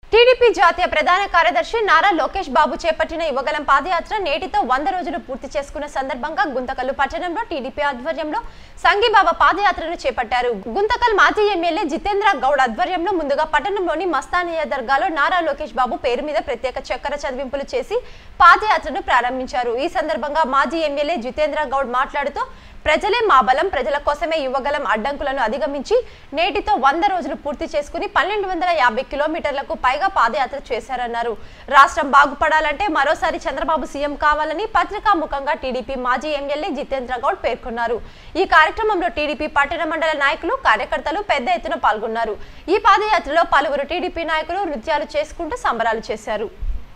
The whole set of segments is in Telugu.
టీడీపీ జాతీయ ప్రధాన కార్యదర్శి నారా లోకేష్ బాబు చేపట్టిన యువగలం పాదయాత్ర నేటితో వంద రోజులు పూర్తి చేసుకున్న సందర్భంగా గుంతకల్ పట్టణంలో టీడీపీ ఆధ్వర్యంలో సంఘీబాబా పాదయాత్రను చేపట్టారు గుంతకల్ మాజీ ఎమ్మెల్యే జితేంద్ర గౌడ్ ఆధ్వర్యంలో ముందుగా పట్టణంలోని మస్తానియా దర్గాలో నారా లోకేష్ బాబు పేరు మీద ప్రత్యేక చక్కెర చదివింపులు చేసి పాదయాత్రను ప్రారంభించారు ఈ సందర్భంగా మాజీ ఎమ్మెల్యే జితేంద్ర గౌడ్ మాట్లాడుతూ ప్రజలే మా బలం ప్రజల కోసమే యువగలం అడ్డంకులను అధిగమించి నేటితో వంద రోజులు పూర్తి చేసుకుని పన్నెండు వందల యాభై కిలోమీటర్లకు పైగా పాదయాత్ర చేశారన్నారు రాష్ట్రం బాగుపడాలంటే మరోసారి చంద్రబాబు సీఎం కావాలని పత్రికాముఖంగా టీడీపీ మాజీ ఎమ్మెల్యే జితేంద్ర గౌడ్ పేర్కొన్నారు ఈ కార్యక్రమంలో టీడీపీ పట్టణ మండల నాయకులు కార్యకర్తలు పెద్ద ఎత్తున పాల్గొన్నారు ఈ పాదయాత్రలో పలువురు టీడీపీ నాయకులు నృత్యాలు చేసుకుంటూ సంబరాలు చేశారు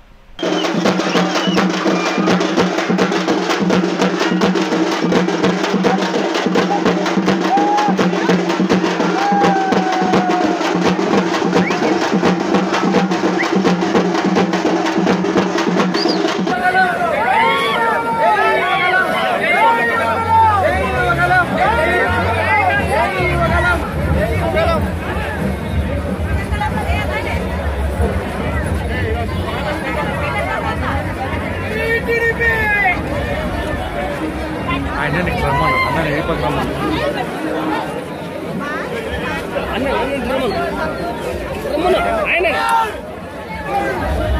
ఆయన రమ్మను అన్న వెళ్ళిపోతే రమ్మను అన్న రమ్మను రమ్మను ఆయన